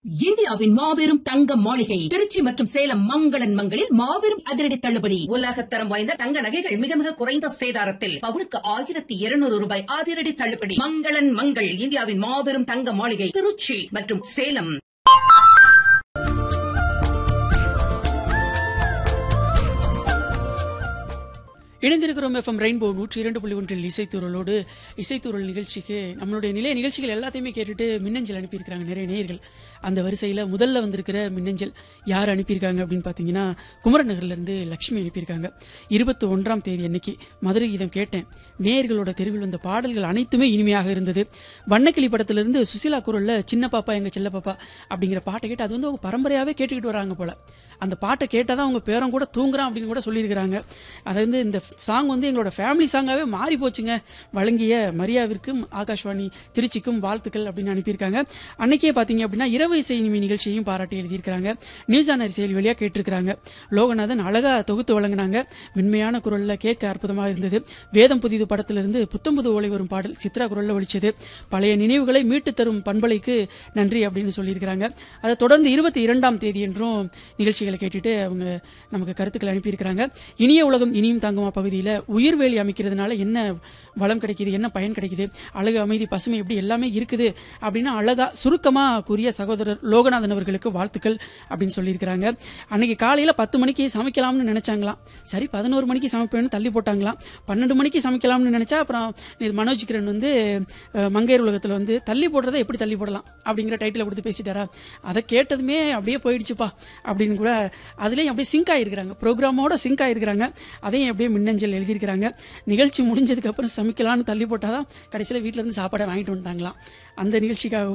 இந்தியாவின் மாபெரும் தங்க மாளிகை திருச்சி மற்றும் சேலம் மங்களன் மங்களில் மாபெரும் அதிரடி தள்ளுபடி உலகத்தரம் வாய்ந்த தங்க நகைகள் மிக மிக குறைந்த சேதாரத்தில் பவுனுக்கு ஆயிரத்தி இருநூறு ரூபாய் அதிரடி தள்ளுபடி மங்களன் மங்கள் இந்தியாவின் மாபெரும் தங்க மாளிகை திருச்சி மற்றும் சேலம் இணைந்திருக்கிறோம் எஃப்எம் ரெயின்போ நூற்றி இரண்டு புள்ளி ஒன்றில் இசைத்தூரலோடு இசைத்தூரல் நிகழ்ச்சிக்கு நம்மளுடைய நிலைய நிகழ்ச்சிகள் எல்லாத்தையுமே கேட்டுட்டு மின்னஞ்சல் அனுப்பியிருக்கிறாங்க நிறைய நேயர்கள் அந்த வரிசையில் முதல்ல வந்திருக்கிற மின்னஞ்சல் யார் அனுப்பியிருக்காங்க அப்படின்னு பார்த்தீங்கன்னா குமரநகர்லேருந்து லக்ஷ்மி அனுப்பியிருக்காங்க இருபத்தி ஒன்றாம் தேதி அன்னைக்கு மதுரை கீதம் கேட்டேன் நேயர்களோட தெருவில் வந்த பாடல்கள் அனைத்துமே இனிமையாக இருந்தது வண்ணக்கிளி படத்திலிருந்து சுசிலா குரல்ல சின்ன பாப்பா எங்க செல்ல பாப்பா அப்படிங்கிற பாட்டை கேட்டு அது வந்து அவங்க பரம்பரையாவே கேட்டுக்கிட்டு வராங்க போல அந்த பாட்டை கேட்டால் தான் அவங்க பேரன் கூட தூங்குறான் அப்படின்னு கூட சொல்லியிருக்கிறாங்க அது வந்து இந்த சாங் வந்து எங்களோட ஃபேமிலி சாங்காகவே மாறி போச்சுங்க வழங்கிய மரியாவிற்கும் ஆகாஷ்வாணி திருச்சிக்கும் வாழ்த்துக்கள் அப்படின்னு அனுப்பியிருக்காங்க அன்னைக்கே பார்த்தீங்க அப்படின்னா இரவு இசை இனிமை நிகழ்ச்சியையும் பாராட்டி எழுதியிருக்கிறாங்க நியூஸ் ஆனர் செயல் வழியாக கேட்டிருக்கிறாங்க லோகநாதன் அழகா தொகுத்து வழங்கினாங்க மென்மையான குரல்ல கேட்க அற்புதமாக இருந்தது வேதம் புதிது படத்திலிருந்து புத்தம்புது ஓலை வரும் பாடல் சித்ரா குரல்ல ஒழிச்சது பழைய நினைவுகளை மீட்டு தரும் பண்பலைக்கு நன்றி அப்படின்னு சொல்லியிருக்கிறாங்க அதை தொடர்ந்து இருபத்தி இரண்டாம் தேதி என்றும் நிகழ்ச்சிகளை கேட்டுட்டு அவங்க நமக்கு கருத்துக்கள் அனுப்பியிருக்கிறாங்க இனிய உலகம் இனியும் தாங்குமா பகுதியில் உயிர்வேலி அமைக்கிறதுனால என்ன வளம் கிடைக்குது என்ன பயன் கிடைக்குது அழகு அமைதி பசுமை இப்படி எல்லாமே இருக்குது அப்படின்னு அழகா சுருக்கமா கூறிய சகோதரர் லோகநாதன் அவர்களுக்கு வாழ்த்துக்கள் அப்படின்னு சொல்லியிருக்கிறாங்க அன்னைக்கு காலையில பத்து மணிக்கு சமைக்கலாம்னு நினைச்சாங்களாம் சரி பதினோரு மணிக்கு சமைப்பேன்னு தள்ளி போட்டாங்களாம் பன்னெண்டு மணிக்கு சமைக்கலாம்னு நினைச்சா அப்புறம் இது மனோஜ் கிரண் வந்து அஹ், மங்கையர் உலகத்துல வந்து தள்ளி போடுறதை எப்படி தள்ளி போடலாம் அப்படிங்கிற டைட்டில் கொடுத்து பேசிட்டாரா அதை கேட்டதுமே அப்படியே போயிடுச்சுப்பா அப்படின்னு கூட அதுலயும் அப்படியே சிங்க் ஆயிருக்கிறாங்க ப்ரோக்ராமோட சிங்க் ஆயிருக்கிறாங்க அதையும் அப்படியே மின்னஞ்சல் எழுதியிருக்கிறாங்க நிகழ்ச்சி முடிஞ்சதுக்கு அப்புறம் சமைக்கலாம்னு தள்ளி போட்டாதான் கடைசியில் வீட்டில இருந்து சாப்பாடை வாங்கிட்டு வந்துட்டாங்களாம் அந்த நிகழ்ச்சிக்காக